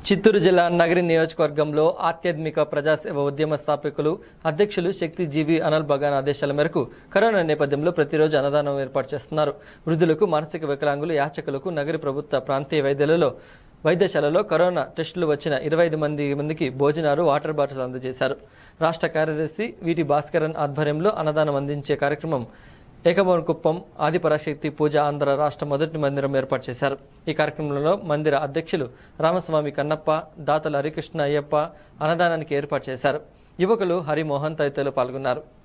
చిత్తూరు జిల్లా నగరి నియోజకవర్గంలో ఆధ్యాత్మిక ప్రజాసేవ ఉద్యమ స్థాపకులు అధ్యక్షులు శక్తి జీవి అనిల్ బగాన్ ఆదేశాల మేరకు కరోనా నేపథ్యంలో ప్రతిరోజు అన్నదానం ఏర్పాటు చేస్తున్నారు వృద్ధులకు మానసిక వికలాంగులు యాచకులకు నగరి ప్రభుత్వ ప్రాంతీయ వైద్యులలో వైద్యశాలలో కరోనా టెస్టులు వచ్చిన ఇరవై ఐదు మంది మందికి భోజనాలు వాటర్ బాటిల్స్ అందజేశారు రాష్ట్ర కార్యదర్శి వీటి భాస్కరన్ ఆధ్వర్యంలో అన్నదానం అందించే కార్యక్రమం ఏకమోనకుప్పం ఆదిపరాశక్తి పూజ ఆంధ్ర రాష్ట్ర మొదటి మందిరం ఏర్పాటు చేశారు ఈ కార్యక్రమంలో మందిర అధ్యక్షులు రామస్వామి కన్నప్ప దాతల హరికృష్ణ అయ్యప్ప అన్నదానానికి ఏర్పాటు చేశారు యువకులు హరిమోహన్ తదితరులు పాల్గొన్నారు